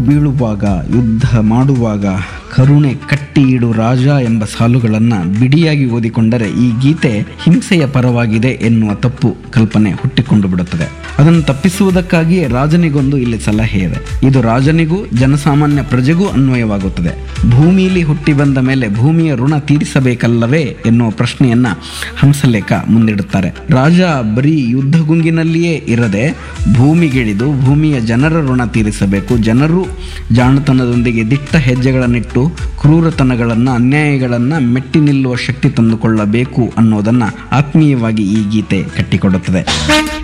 ಬೀಳುವಾಗ ಯುದ್ಧ ಮಾಡುವಾಗ ಕರುಣೆ ಕಟ್ಟಿ ಇಡು ರಾಜ ಎಂಬ ಸಾಲುಗಳನ್ನು ಬಿಡಿಯಾಗಿ ಓದಿಕೊಂಡರೆ ಈ ಗೀತೆ ಹಿಂಸೆಯ ಪರವಾಗಿದೆ ಎನ್ನುವ ತಪ್ಪು ಕಲ್ಪನೆ ಹುಟ್ಟಿಕೊಂಡು ಬಿಡುತ್ತದೆ ಅದನ್ನು ತಪ್ಪಿಸುವುದಕ್ಕಾಗಿಯೇ ರಾಜನಿಗೊಂದು ಇಲ್ಲಿ ಸಲಹೆ ಇದೆ ಇದು ರಾಜನಿಗೂ ಜನಸಾಮಾನ್ಯ ಪ್ರಜೆಗೂ ಅನ್ವಯವಾಗುತ್ತದೆ ಭೂಮಿಯಲ್ಲಿ ಹುಟ್ಟಿ ಬಂದ ಮೇಲೆ ಭೂಮಿಯ ಋಣ ತೀರಿಸಬೇಕಲ್ಲವೇ ಎನ್ನುವ ಪ್ರಶ್ನೆಯನ್ನ ಹಂಸಲೇಖ ಮುಂದಿಡುತ್ತಾರೆ ರಾಜ ಬರೀ ಯುದ್ಧ ಗುಂಗಿನಲ್ಲಿಯೇ ಇರದೆ ಭೂಮಿಗಿಳಿದು ಭೂಮಿಯ ಜನರ ಋಣ ತೀರಿಸಬೇಕು ಜನರು ಜಾಣತನದೊಂದಿಗೆ ದಿಟ್ಟ ಹೆಜ್ಜೆಗಳನ್ನಿಟ್ಟು ಕ್ರೂರತನಗಳನ್ನು ಅನ್ಯಾಯಗಳನ್ನು ಮೆಟ್ಟಿ ನಿಲ್ಲುವ ಶಕ್ತಿ ತಂದುಕೊಳ್ಳಬೇಕು ಅನ್ನೋದನ್ನ ಆತ್ಮೀಯವಾಗಿ ಈ ಗೀತೆ ಕಟ್ಟಿಕೊಡುತ್ತದೆ